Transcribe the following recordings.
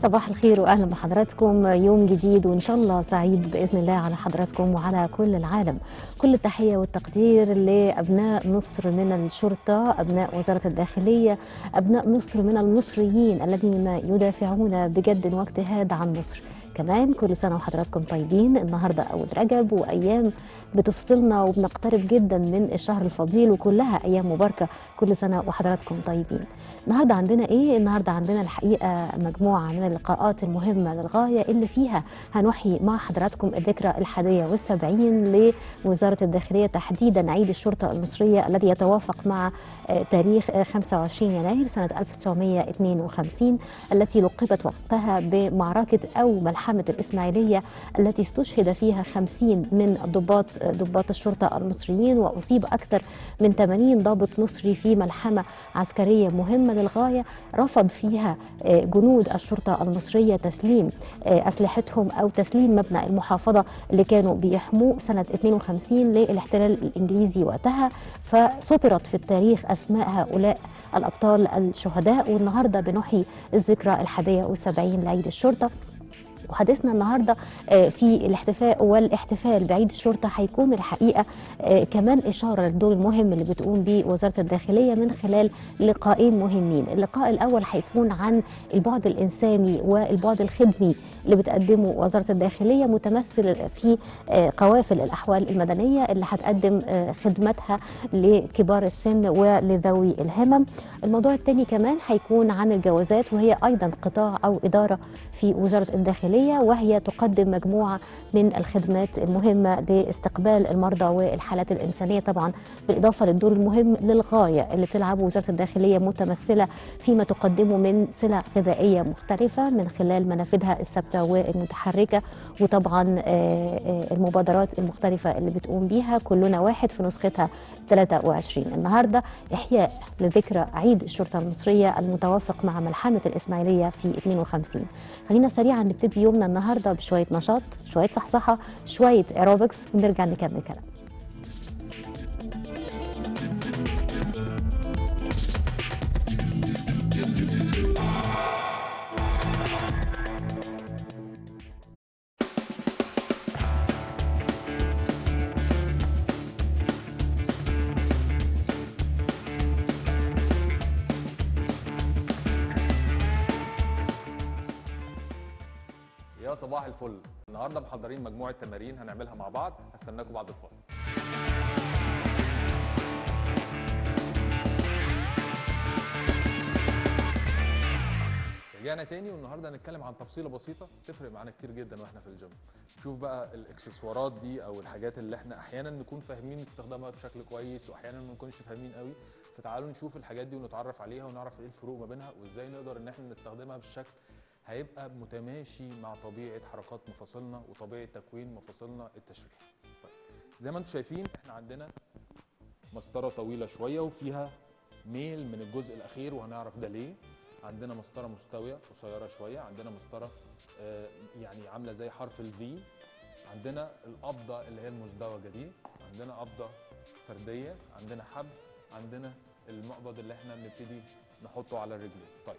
صباح الخير واهلا بحضراتكم يوم جديد وان شاء الله سعيد باذن الله على حضراتكم وعلى كل العالم كل التحيه والتقدير لابناء مصر من الشرطه ابناء وزاره الداخليه ابناء مصر من المصريين الذين يدافعون بجد واجتهاد عن مصر كمان كل سنه وحضراتكم طيبين النهارده اول رجب وايام بتفصلنا وبنقترب جدا من الشهر الفضيل وكلها ايام مباركه كل سنه وحضراتكم طيبين النهارده عندنا ايه النهارده عندنا الحقيقه مجموعه من اللقاءات المهمه للغايه اللي فيها هنحيي مع حضراتكم الذكرى الحادية والسبعين لوزاره الداخليه تحديدا عيد الشرطه المصريه الذي يتوافق مع تاريخ 25 يناير سنه 1952 التي لقبت وقتها بمعركه او ملحمه الاسماعيليه التي استشهد فيها 50 من ضباط ضباط الشرطه المصريين واصيب اكثر من 80 ضابط مصري في ملحمه عسكريه مهمه للغايه رفض فيها جنود الشرطه المصريه تسليم اسلحتهم او تسليم مبنى المحافظه اللي كانوا بيحموه سنه 52 للاحتلال الانجليزي وقتها فسطرت في التاريخ اسماء هؤلاء الابطال الشهداء والنهارده بنحيي الذكرى الحادية والسبعين لعيد الشرطه وحديثنا النهارده في الاحتفاء والاحتفال بعيد الشرطه هيكون الحقيقه كمان اشاره للدور المهم اللي بتقوم به وزاره الداخليه من خلال لقاءين مهمين، اللقاء الاول هيكون عن البعد الانساني والبعد الخدمي اللي بتقدمه وزاره الداخليه متمثل في قوافل الاحوال المدنيه اللي هتقدم خدمتها لكبار السن ولذوي الهمم. الموضوع الثاني كمان هيكون عن الجوازات وهي ايضا قطاع او اداره في وزاره الداخليه وهي تقدم مجموعه من الخدمات المهمه لاستقبال المرضى والحالات الانسانيه طبعا بالاضافه للدور المهم للغايه اللي بتلعبه وزاره الداخليه متمثله فيما تقدمه من سلع غذائيه مختلفه من خلال منافذها الثابته والمتحركه وطبعا المبادرات المختلفه اللي بتقوم بيها كلنا واحد في نسختها 23 النهارده احياء لذكرى عيد الشرطه المصريه المتوافق مع ملحمه الاسماعيليه في 52 خلينا سريعا نبتدي يومنا النهارده بشويه نشاط شويه صحصحه شويه ايروبكس ونرجع نكمل كلام يا صباح الفل النهارده محضرين مجموعه تمارين هنعملها مع بعض هستناكم بعد الفاصل رجعنا تاني والنهارده هنتكلم عن تفصيله بسيطه تفرق معانا كتير جدا واحنا في الجيم نشوف بقى الاكسسوارات دي او الحاجات اللي احنا احيانا نكون فاهمين استخدامها بشكل كويس واحيانا ما نكونش فاهمين قوي فتعالوا نشوف الحاجات دي ونتعرف عليها ونعرف ايه الفروق ما بينها وازاي نقدر ان احنا نستخدمها بالشكل هيبقى متماشي مع طبيعه حركات مفاصلنا وطبيعه تكوين مفاصلنا التشريحي. طيب زي ما انتم شايفين احنا عندنا مسطره طويله شويه وفيها ميل من الجزء الاخير وهنعرف ده ليه. عندنا مسطره مستويه قصيره شويه، عندنا مسطره آه يعني عامله زي حرف الفي. عندنا القبضه اللي هي المزدوجه دي، عندنا قبضه فرديه، عندنا حبل، عندنا المقبض اللي احنا بنبتدي نحطه على الرجلين. طيب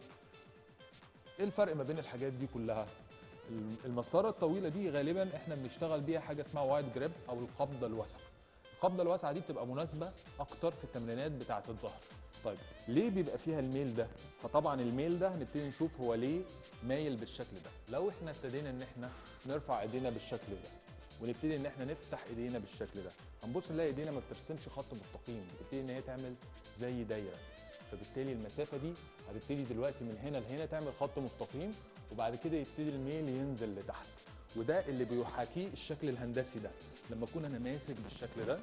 ايه الفرق ما بين الحاجات دي كلها المسطره الطويله دي غالبا احنا بنشتغل بيها حاجه اسمها وايد جريب او القبضه الواسعه القبضه الواسعه دي بتبقى مناسبه اكتر في التمرينات بتاعه الظهر طيب ليه بيبقى فيها الميل ده فطبعا الميل ده هنبتدي نشوف هو ليه مايل بالشكل ده لو احنا ابتدينا ان احنا نرفع ايدينا بالشكل ده ونبتدي ان احنا نفتح ايدينا بالشكل ده هنبص نلاقي ايدينا ما بترسمش خط مستقيم بتبتدي ان هي تعمل زي دايره فبالتالي المسافه دي هتبتدي دلوقتي من هنا لهنا تعمل خط مستقيم وبعد كده يبتدي الميل ينزل لتحت وده اللي بيحاكيه الشكل الهندسي ده لما اكون انا ماسك بالشكل ده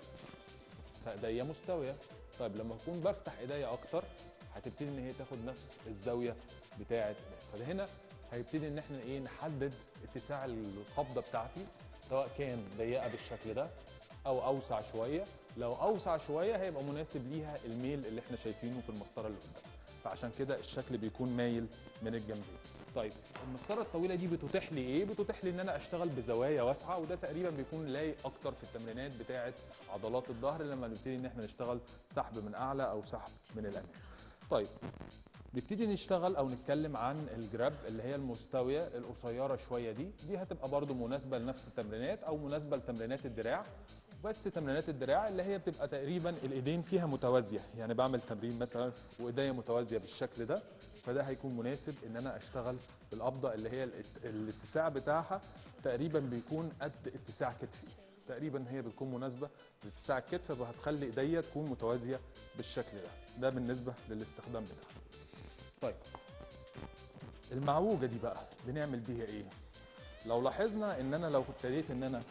فايديا مستويه طيب لما اكون بفتح ايديا اكتر هتبتدي ان هي تاخد نفس الزاويه بتاعه فده هنا هيبتدي ان احنا ايه نحدد اتساع القبضه بتاعتي سواء كان ضيقه بالشكل ده او اوسع شويه لو اوسع شويه هيبقى مناسب ليها الميل اللي احنا شايفينه في المسطره اللي قدام فعشان كده الشكل بيكون مايل من الجنبين طيب المسطره الطويله دي بتتيح لي ايه بتتيح لي ان انا اشتغل بزوايا واسعه وده تقريبا بيكون لايق اكتر في التمرينات بتاعه عضلات الظهر لما نبتدي ان احنا نشتغل سحب من اعلى او سحب من الامام طيب نبتدي نشتغل او نتكلم عن الجراب اللي هي المستويه القصيره شويه دي دي هتبقى برضو مناسبه لنفس التمرينات او مناسبه لتمرينات الدراع بس تمرينات الدراع اللي هي بتبقى تقريبا الايدين فيها متوازيه يعني بعمل تمرين مثلا وايديا متوازيه بالشكل ده فده هيكون مناسب ان انا اشتغل بالقبضه اللي هي الات- الاتساع بتاعها تقريبا بيكون قد اتساع كتفي تقريبا هي بتكون مناسبه لاتساع الكتف فهتخلي ايديا تكون متوازيه بالشكل ده ده بالنسبه للاستخدام بتاعها طيب المعوجه دي بقى بنعمل بيها ايه لو لاحظنا ان انا لو ابتديت ان انا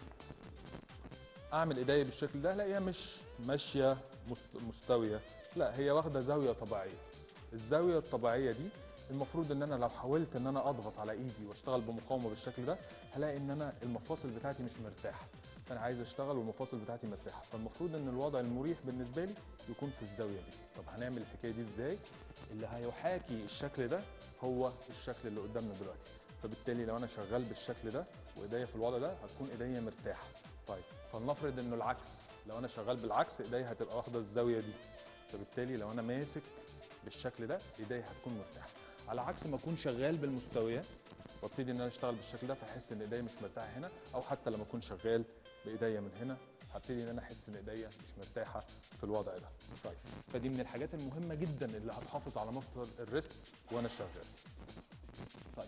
اعمل ايديا بالشكل ده الاقيها مش ماشيه مست- مستويه لا هي واخده زاويه طبيعيه الزاويه الطبيعيه دي المفروض ان انا لو حاولت ان انا اضغط على ايدي واشتغل بمقاومه بالشكل ده هلاقي ان انا المفاصل بتاعتي مش مرتاحه فانا عايز اشتغل والمفاصل بتاعتي مرتاحه فالمفروض ان الوضع المريح بالنسبه لي يكون في الزاويه دي طب هنعمل الحكايه دي ازاي اللي هيحاكي الشكل ده هو الشكل اللي قدامنا دلوقتي فبالتالي لو انا شغال بالشكل ده وايديا في الوضع ده هتكون ايديا مرتاحه طيب فلنفرض انه العكس لو انا شغال بالعكس ايديا هتبقى واخده الزاويه دي فبالتالي لو انا ماسك بالشكل ده ايديا هتكون مرتاحه على عكس ما اكون شغال بالمستويات وابتدي ان انا اشتغل بالشكل ده فاحس ان ايديا مش مرتاحه هنا او حتى لما اكون شغال بايديا من هنا هبتدي ان انا احس ان ايديا مش مرتاحه في الوضع ده طيب فدي من الحاجات المهمه جدا اللي هتحافظ على مفصل الريست وانا شغال طيب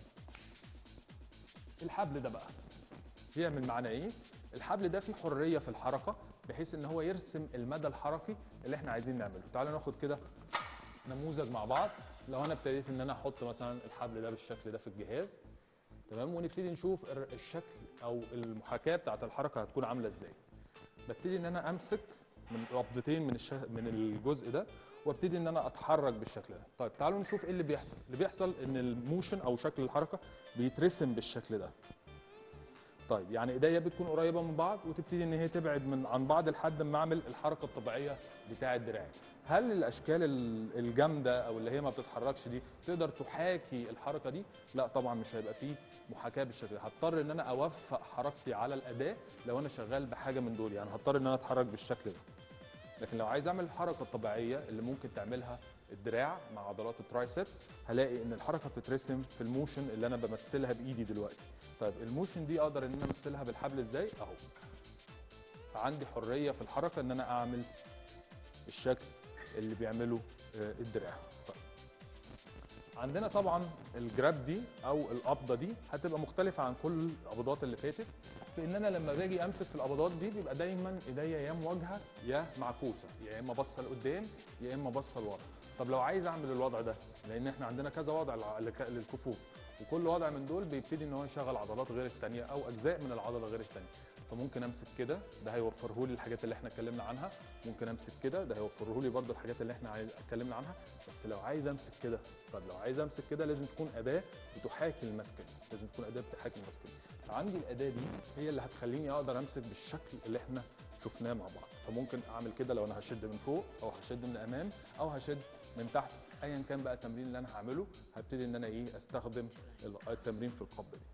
الحبل ده بقى بيعمل معانا ايه الحبل ده فيه حريه في الحركه بحيث ان هو يرسم المدى الحركي اللي احنا عايزين نعمله تعالوا ناخد كده نموذج مع بعض لو انا ابتديت ان انا احط مثلا الحبل ده بالشكل ده في الجهاز تمام ونبتدي نشوف الر- الشكل او المحاكاه بتاعت الحركه هتكون عامله ازاي ببتدي ان انا امسك من قبضتين من الش... من الجزء ده وابتدي ان انا اتحرك بالشكل ده طيب تعالوا نشوف ايه اللي بيحصل اللي بيحصل ان الموشن او شكل الحركه بيترسم بالشكل ده طيب يعني ايديا بتكون قريبه من بعض وتبتدي ان هي تبعد من عن بعض لحد ما اعمل الحركه الطبيعيه بتاعه دراعي هل الاشكال ال- الجامده او اللي هي ما بتتحركش دي تقدر تحاكي الحركه دي لا طبعا مش هيبقى فيه محاكاه بالشكل ده هضطر ان انا اوفق حركتي على الاداه لو انا شغال بحاجه من دول يعني هضطر ان انا اتحرك بالشكل ده لكن لو عايز اعمل الحركه الطبيعيه اللي ممكن تعملها الدراع مع عضلات الترايسب هلاقي ان الحركه بتترسم في الموشن اللي انا بمثلها بايدي دلوقتي طيب الموشن دي اقدر ان انا امثلها بالحبل ازاي اهو فعندي حريه في الحركه ان انا اعمل الشكل اللي بيعمله آه، الدراع طيب. عندنا طبعا الجراب دي او القبضه دي هتبقى مختلفه عن كل القبضات اللي فاتت في ان انا لما باجي امسك في القبضات دي بيبقى دايما ايديا يا مواجهه يا معكوسه يا اما باصه لقدام يا اما باصه لورا طب لو عايز اعمل الوضع ده لان احنا عندنا كذا وضع لع- لك- للكفوف وكل وضع من دول بيبتدي ان هو يشغل عضلات غير الثانيه او اجزاء من العضله غير الثانيه فممكن امسك كده ده هيوفره لي الحاجات اللي احنا اتكلمنا عنها ممكن امسك كده ده هيوفره لي برضو الحاجات اللي احنا عايز- اتكلمنا عنها بس لو عايز امسك كده طب لو عايز امسك كده لازم تكون اداه بتحاكي المسكه دي لازم تكون اداه بتحاكي المسكه دي فعندي الاداه دي هي اللي هتخليني اقدر امسك بالشكل اللي احنا شفناه مع بعض فممكن اعمل كده لو انا هشد من فوق او هشد من الامام او هشد من تحت ايا كان بقى التمرين اللي انا هعمله هبتدي ان انا ايه استخدم ال- التمرين في القبضه دي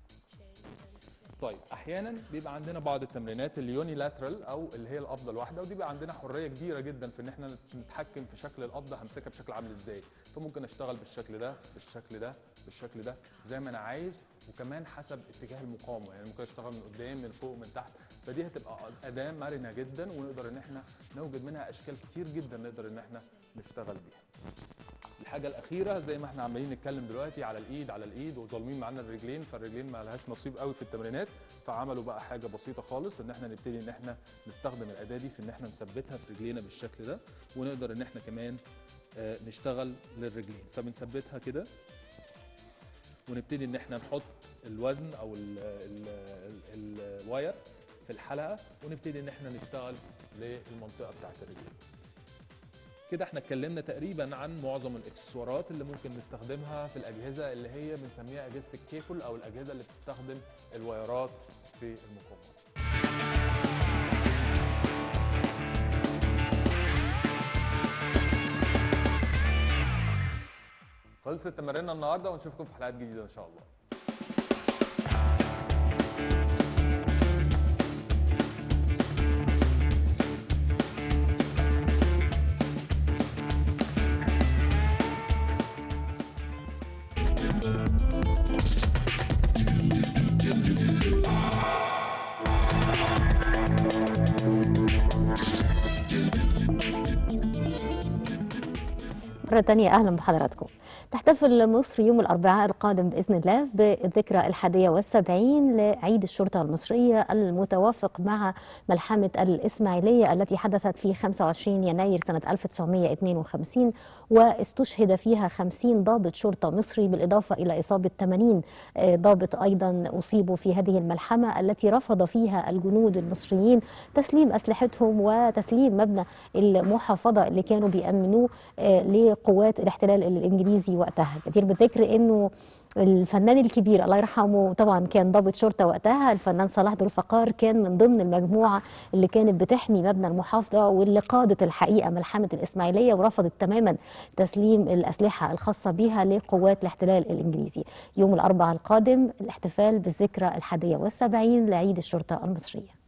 طيب احيانا بيبقى عندنا بعض التمرينات اليوني لاترال او اللي هي القبضه الواحده ودي بقى عندنا حريه كبيره جدا في ان احنا نتحكم في شكل القبضه همسكها بشكل عامل ازاي فممكن اشتغل بالشكل ده بالشكل ده بالشكل ده زي ما انا عايز وكمان حسب اتجاه المقاومه يعني ممكن اشتغل من قدام من فوق من تحت فدي هتبقى اداه مرنه جدا ونقدر ان احنا نوجد منها اشكال كتير جدا نقدر ان احنا نشتغل بيها الحاجه الاخيره زي ما احنا عمالين نتكلم دلوقتي على الايد على الايد وظالمين معانا الرجلين فالرجلين ما لهاش نصيب قوي في التمرينات فعملوا بقى حاجه بسيطه خالص ان احنا نبتدي ان احنا نستخدم الاداه دي في ان احنا نثبتها في رجلينا بالشكل ده ونقدر ان احنا كمان آه، نشتغل للرجلين فبنثبتها كده ونبتدي ان احنا نحط الوزن او ال ال ال الواير في الحلقه ونبتدي ان احنا نشتغل للمنطقه بتاعت الرجلين كده احنا اتكلمنا تقريبا عن معظم الاكسسوارات اللي ممكن نستخدمها في الاجهزه اللي هي بنسميها اجهزه الكيبل او الاجهزه اللي بتستخدم الوايرات في المقاومه خلصت تماريننا النهارده ونشوفكم في حلقات جديده ان شاء الله مرة تانية أهلا بحضراتكم تحتفل مصر يوم الأربعاء القادم بإذن الله بالذكرى الحادية والسبعين لعيد الشرطة المصرية المتوافق مع ملحمة الإسماعيلية التي حدثت في 25 يناير سنة 1952 واستشهد فيها 50 ضابط شرطة مصري بالإضافة إلى إصابة 80 ضابط أيضا أصيبوا في هذه الملحمة التي رفض فيها الجنود المصريين تسليم أسلحتهم وتسليم مبنى المحافظة اللي كانوا بيأمنوه لقوات الاحتلال الإنجليزي وقتها كتير بالذكر أنه الفنان الكبير الله يرحمه طبعا كان ضابط شرطه وقتها الفنان صلاح ذو الفقار كان من ضمن المجموعه اللي كانت بتحمي مبنى المحافظه واللي قادت الحقيقه ملحمه الاسماعيليه ورفضت تماما تسليم الاسلحه الخاصه بها لقوات الاحتلال الانجليزي. يوم الاربعاء القادم الاحتفال بالذكرى الحادية والسبعين لعيد الشرطه المصريه.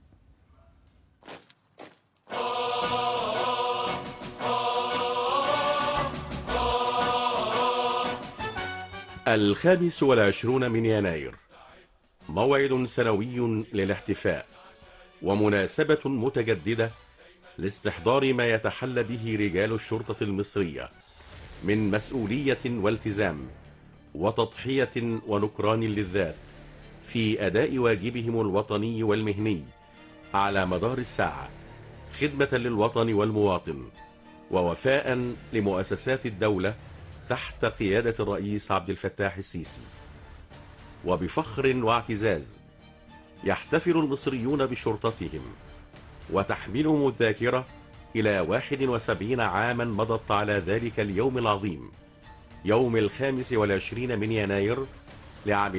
الخامس والعشرون من يناير موعد سنوي للاحتفاء ومناسبة متجددة لاستحضار ما يتحلى به رجال الشرطة المصرية من مسؤولية والتزام وتضحية ونكران للذات في أداء واجبهم الوطني والمهني على مدار الساعة خدمة للوطن والمواطن ووفاء لمؤسسات الدولة تحت قيادة الرئيس عبد الفتاح السيسي وبفخر واعتزاز يحتفل المصريون بشرطتهم وتحملهم الذاكرة إلى 71 عاما مضت على ذلك اليوم العظيم يوم الخامس والعشرين من يناير لعام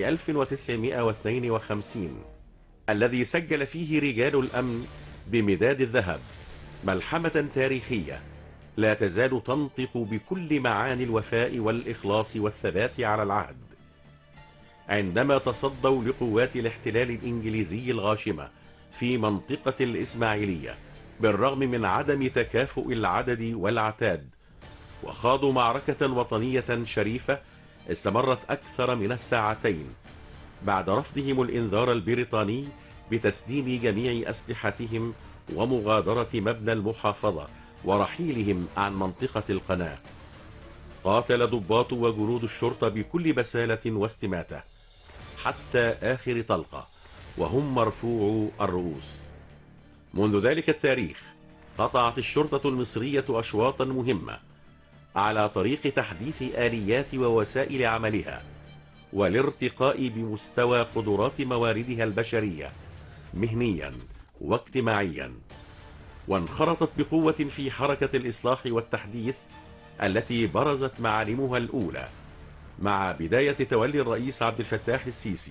1952 الذي سجل فيه رجال الأمن بمداد الذهب ملحمة تاريخية لا تزال تنطق بكل معاني الوفاء والإخلاص والثبات على العهد عندما تصدوا لقوات الاحتلال الإنجليزي الغاشمة في منطقة الإسماعيلية بالرغم من عدم تكافؤ العدد والعتاد وخاضوا معركة وطنية شريفة استمرت أكثر من الساعتين بعد رفضهم الإنذار البريطاني بتسليم جميع أسلحتهم ومغادرة مبنى المحافظة ورحيلهم عن منطقة القناة قاتل ضباط وجنود الشرطة بكل بسالة واستماتة حتى آخر طلقة وهم مرفوعو الرؤوس منذ ذلك التاريخ قطعت الشرطة المصرية أشواطا مهمة على طريق تحديث آليات ووسائل عملها والارتقاء بمستوى قدرات مواردها البشرية مهنيا واجتماعيا وانخرطت بقوة في حركة الإصلاح والتحديث التي برزت معالمها الأولى مع بداية تولي الرئيس عبد الفتاح السيسي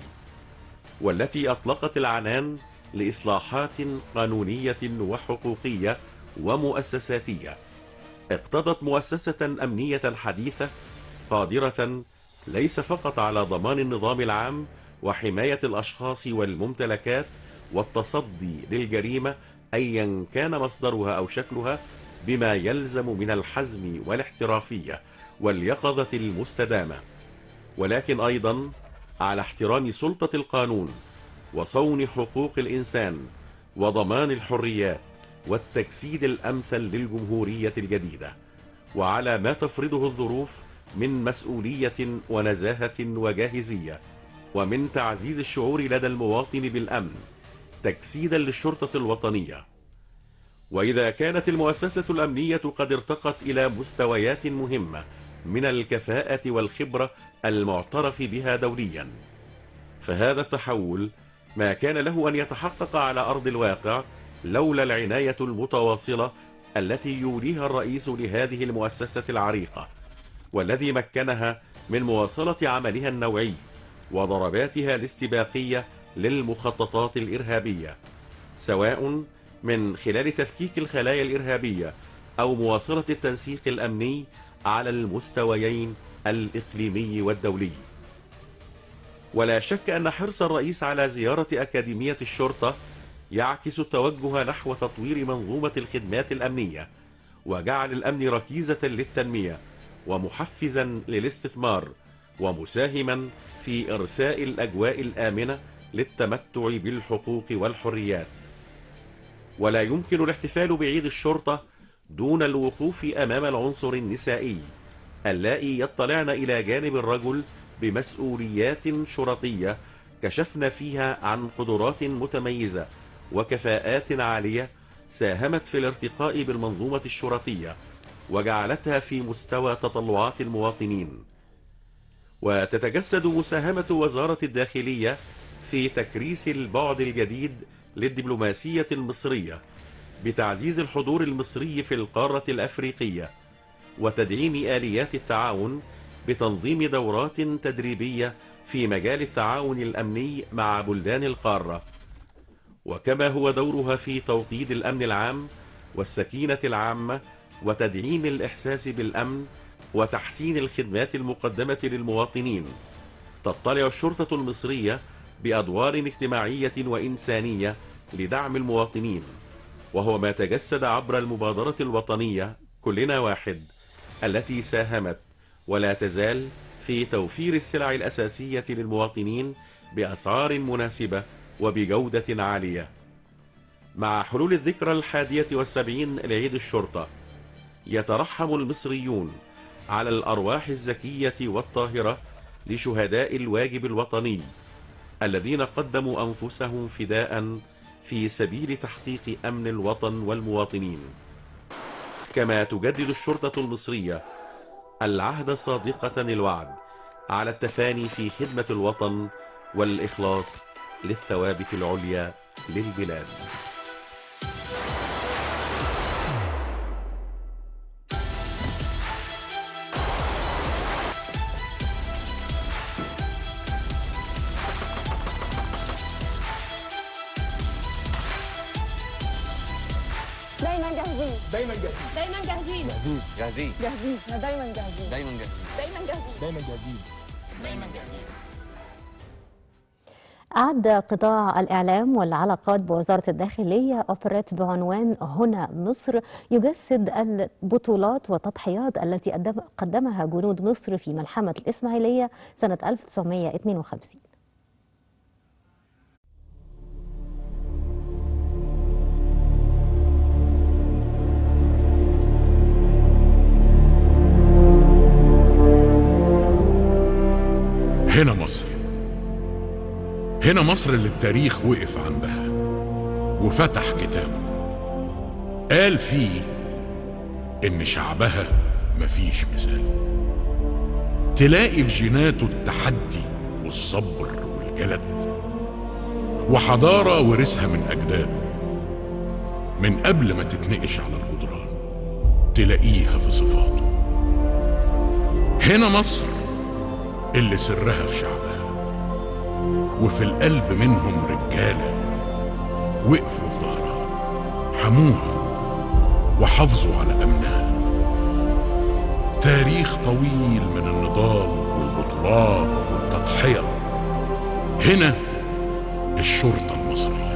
والتي أطلقت العنان لإصلاحات قانونية وحقوقية ومؤسساتية اقتضت مؤسسة أمنية حديثة قادرة ليس فقط على ضمان النظام العام وحماية الأشخاص والممتلكات والتصدي للجريمة أيا كان مصدرها أو شكلها بما يلزم من الحزم والاحترافية واليقظة المستدامة ولكن أيضا على احترام سلطة القانون وصون حقوق الإنسان وضمان الحريات والتجسيد الأمثل للجمهورية الجديدة وعلى ما تفرضه الظروف من مسؤولية ونزاهة وجاهزية ومن تعزيز الشعور لدى المواطن بالأمن تجسيدا للشرطة الوطنية وإذا كانت المؤسسة الأمنية قد ارتقت إلى مستويات مهمة من الكفاءة والخبرة المعترف بها دوليا فهذا التحول ما كان له أن يتحقق على أرض الواقع لولا العناية المتواصلة التي يوليها الرئيس لهذه المؤسسة العريقة والذي مكنها من مواصلة عملها النوعي وضرباتها الاستباقية للمخططات الإرهابية سواء من خلال تفكيك الخلايا الإرهابية أو مواصلة التنسيق الأمني على المستويين الإقليمي والدولي ولا شك أن حرص الرئيس على زيارة أكاديمية الشرطة يعكس التوجه نحو تطوير منظومة الخدمات الأمنية وجعل الأمن ركيزة للتنمية ومحفزا للاستثمار ومساهما في إرساء الأجواء الآمنة للتمتع بالحقوق والحريات ولا يمكن الاحتفال بعيد الشرطة دون الوقوف أمام العنصر النسائي اللائي يطلعن إلى جانب الرجل بمسؤوليات شرطية كشفن فيها عن قدرات متميزة وكفاءات عالية ساهمت في الارتقاء بالمنظومة الشرطية وجعلتها في مستوى تطلعات المواطنين وتتجسد مساهمة وزارة الداخلية في تكريس البعد الجديد للدبلوماسية المصرية بتعزيز الحضور المصري في القارة الأفريقية وتدعيم آليات التعاون بتنظيم دورات تدريبية في مجال التعاون الأمني مع بلدان القارة وكما هو دورها في توطيد الأمن العام والسكينة العامة وتدعيم الإحساس بالأمن وتحسين الخدمات المقدمة للمواطنين تطلع الشرطة المصرية بأدوار اجتماعية وإنسانية لدعم المواطنين وهو ما تجسد عبر المبادرة الوطنية كلنا واحد التي ساهمت ولا تزال في توفير السلع الأساسية للمواطنين بأسعار مناسبة وبجودة عالية مع حلول الذكرى الحادية والسبعين لعيد الشرطة يترحم المصريون على الأرواح الزكية والطاهرة لشهداء الواجب الوطني الذين قدموا أنفسهم فداء في سبيل تحقيق أمن الوطن والمواطنين كما تجدد الشرطة المصرية العهد صادقة الوعد على التفاني في خدمة الوطن والإخلاص للثوابت العليا للبلاد دايما جاهزين دايما جاهزين دايما جاهزين جاهزين جاهزين جاهزين احنا دايما جاهزين دايما جاهزين دايما جاهزين دايما جاهزين دايما جاهزين أعد قطاع الإعلام والعلاقات بوزارة الداخلية أوبريت بعنوان هنا مصر يجسد البطولات والتضحيات التي قدم- قدمها جنود مصر في ملحمة الإسماعيلية سنة 1952 هنا مصر هنا مصر اللي التاريخ وقف عندها وفتح كتابه قال فيه ان شعبها مفيش مثال تلاقي في جيناته التحدي والصبر والجلد وحضارة ورثها من أجداده من قبل ما تتنقش على الجدران تلاقيها في صفاته هنا مصر اللي سرها في شعبها وفي القلب منهم رجالة وقفوا في ظهرها حموها وحافظوا على أمنها تاريخ طويل من النضال والبطولات والتضحية هنا الشرطة المصرية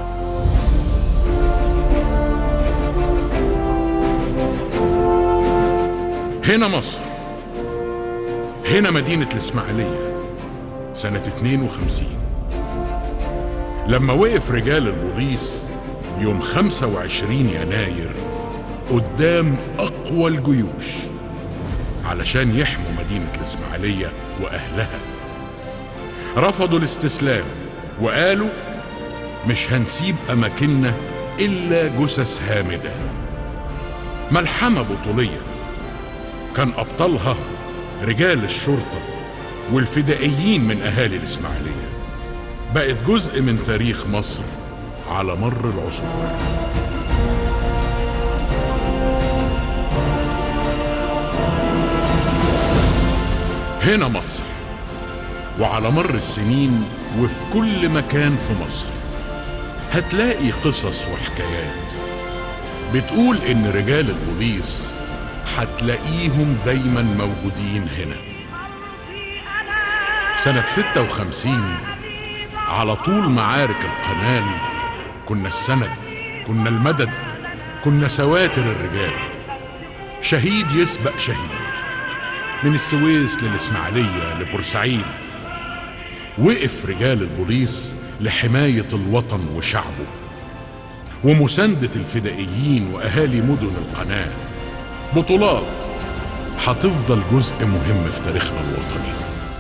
هنا مصر هنا مدينة الإسماعيلية سنة 52 لما وقف رجال البوليس يوم 25 يناير قدام أقوى الجيوش علشان يحموا مدينة الإسماعيلية وأهلها رفضوا الاستسلام وقالوا مش هنسيب أماكننا إلا جثث هامدة ملحمة بطولية كان أبطالها رجال الشرطة والفدائيين من أهالي الإسماعيلية بقت جزء من تاريخ مصر على مر العصور هنا مصر وعلى مر السنين وفي كل مكان في مصر هتلاقي قصص وحكايات بتقول إن رجال البوليس هتلاقيهم دايما موجودين هنا سنة 56 على طول معارك القنال كنا السند كنا المدد كنا سواتر الرجال شهيد يسبق شهيد من السويس للإسماعيلية لبورسعيد وقف رجال البوليس لحماية الوطن وشعبه ومساندة الفدائيين وأهالي مدن القناة بطولات هتفضل جزء مهم في تاريخنا الوطني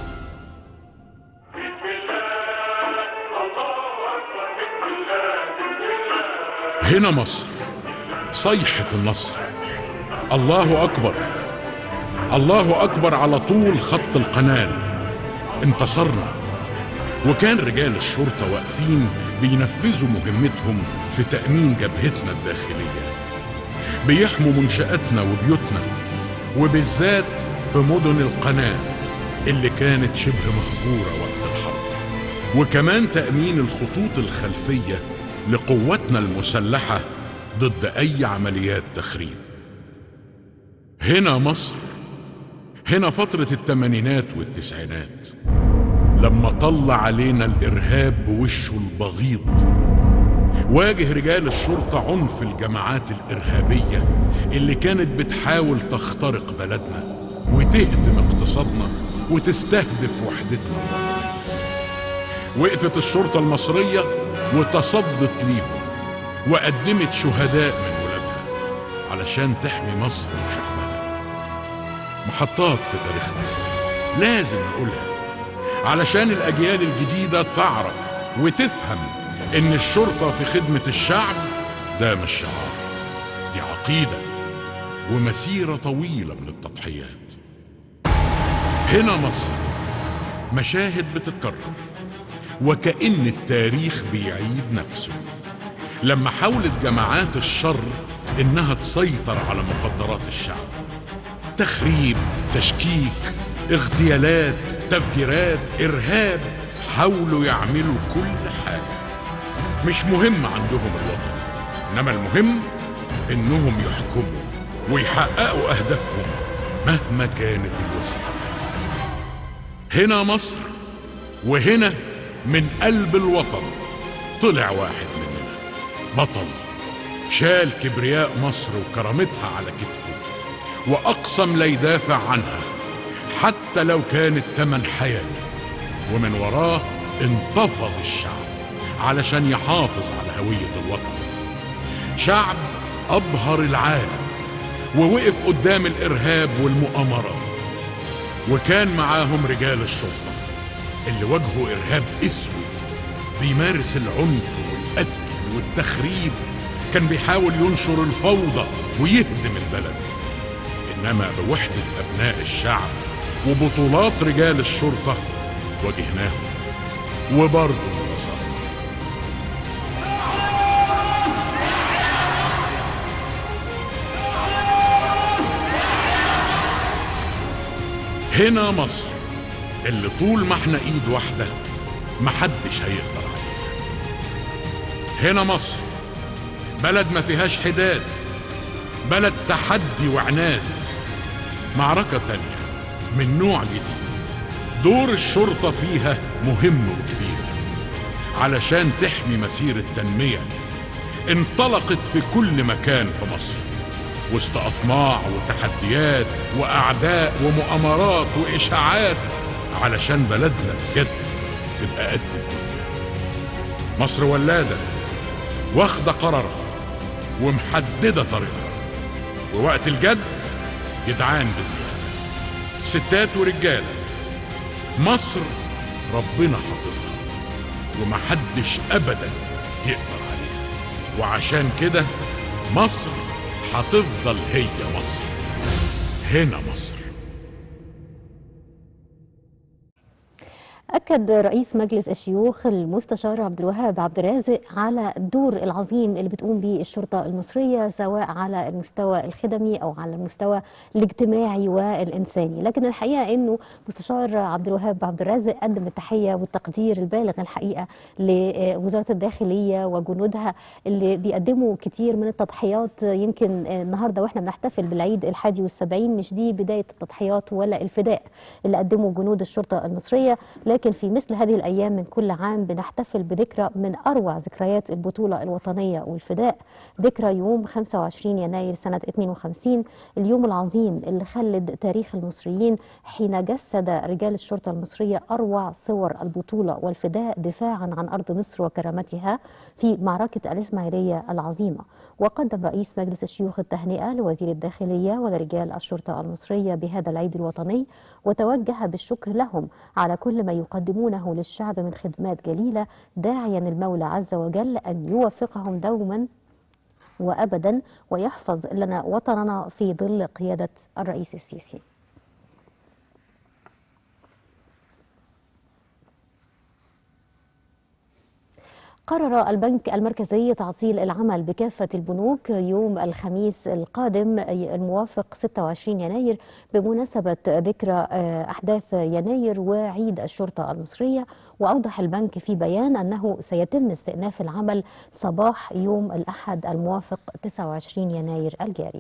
هنا مصر صيحة النصر الله أكبر الله أكبر على طول خط القنال انتصرنا وكان رجال الشرطة واقفين بينفذوا مهمتهم في تأمين جبهتنا الداخلية بيحموا منشآتنا وبيوتنا وبالذات في مدن القناة اللي كانت شبه مهجورة وقت الحرب وكمان تأمين الخطوط الخلفية لقواتنا المسلحة ضد أي عمليات تخريب هنا مصر هنا فترة الثمانينات والتسعينات لما طلع علينا الإرهاب بوشه البغيض واجه رجال الشرطة عنف الجماعات الإرهابية اللي كانت بتحاول تخترق بلدنا وتهدم اقتصادنا وتستهدف وحدتنا وقفت الشرطة المصرية وتصدت ليهم وقدمت شهداء من ولادها علشان تحمي مصر وشعبها محطات في تاريخنا لازم نقولها علشان الأجيال الجديدة تعرف وتفهم إن الشرطة في خدمة الشعب ده مش شعار دي عقيدة ومسيرة طويلة من التضحيات هنا مصر مشاهد بتتكرر وكأن التاريخ بيعيد نفسه لما حاولت جماعات الشر إنها تسيطر على مقدرات الشعب تخريب تشكيك اغتيالات تفجيرات إرهاب حاولوا يعملوا كل حاجة مش مهم عندهم الوطن إنما المهم إنهم يحكموا ويحققوا أهدافهم مهما كانت الوسيلة هنا مصر وهنا من قلب الوطن طلع واحد مننا بطل شال كبرياء مصر وكرامتها على كتفه وأقسم لا يدافع عنها حتى لو كانت تمن حياته ومن وراه انتفض الشعب علشان يحافظ على هوية الوطن شعب أبهر العالم ووقف قدام الإرهاب والمؤامرات وكان معاهم رجال الشرطة اللي واجهوا إرهاب أسود بيمارس العنف والقتل والتخريب كان بيحاول ينشر الفوضى ويهدم البلد إنما بوحدة أبناء الشعب وبطولات رجال الشرطة واجهناهم وبرضه انتصرنا هنا مصر اللي طول ما احنا ايد واحدة محدش هيقدر عليها هنا مصر بلد ما فيهاش حداد بلد تحدي وعناد معركة تانية من نوع جديد دور الشرطة فيها مهم وكبير علشان تحمي مسير التنمية انطلقت في كل مكان في مصر وسط أطماع وتحديات وأعداء ومؤامرات وإشاعات علشان بلدنا بجد تبقى قد الدنيا مصر ولادة واخدة قرارها ومحددة طريقها ووقت الجد جدعان بزيادة ستات ورجالة مصر ربنا حافظها ومحدش أبدا يقدر عليها وعشان كده مصر هتفضل هي مصر هنا مصر أكد رئيس مجلس الشيوخ المستشار عبد الوهاب عبد الرازق على الدور العظيم اللي بتقوم به الشرطة المصرية سواء على المستوى الخدمي أو على المستوى الاجتماعي والإنساني لكن الحقيقة أنه مستشار عبد الوهاب عبد الرازق قدم التحية والتقدير البالغ الحقيقة لوزارة الداخلية وجنودها اللي بيقدموا كتير من التضحيات يمكن النهاردة وإحنا بنحتفل بالعيد الحادي والسبعين مش دي بداية التضحيات ولا الفداء اللي قدمه جنود الشرطة المصرية لكن في مثل هذه الأيام من كل عام بنحتفل بذكرى من أروع ذكريات البطولة الوطنية والفداء ذكرى يوم 25 يناير سنة 52 اليوم العظيم اللي خلد تاريخ المصريين حين جسد رجال الشرطة المصرية أروع صور البطولة والفداء دفاعا عن أرض مصر وكرامتها في معركة الإسماعيلية العظيمة وقدم رئيس مجلس الشيوخ التهنئة لوزير الداخلية ولرجال الشرطة المصرية بهذا العيد الوطني وتوجه بالشكر لهم على كل ما يقدمونه للشعب من خدمات جليلة داعيا المولى عز وجل أن يوفقهم دوما وأبدا ويحفظ لنا وطننا في ظل قيادة الرئيس السيسي قرر البنك المركزي تعطيل العمل بكافة البنوك يوم الخميس القادم الموافق 26 يناير بمناسبة ذكرى أحداث يناير وعيد الشرطة المصرية وأوضح البنك في بيان أنه سيتم استئناف العمل صباح يوم الأحد الموافق 29 يناير الجاري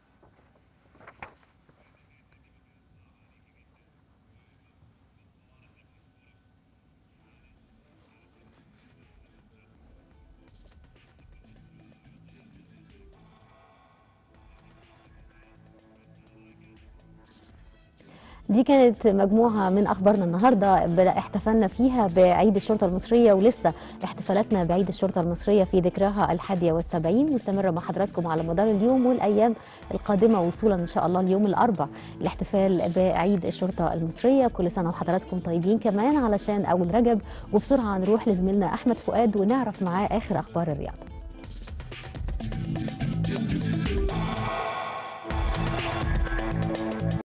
دي كانت مجموعة من أخبارنا النهاردة احتفلنا فيها بعيد الشرطة المصرية ولسه احتفالاتنا بعيد الشرطة المصرية في ذكراها الحادية والسبعين مستمرة مع حضراتكم على مدار اليوم والأيام القادمة وصولا إن شاء الله اليوم الأربع الاحتفال بعيد الشرطة المصرية كل سنة وحضراتكم طيبين كمان علشان أول رجب وبسرعة نروح لزميلنا أحمد فؤاد ونعرف معاه آخر أخبار الرياضة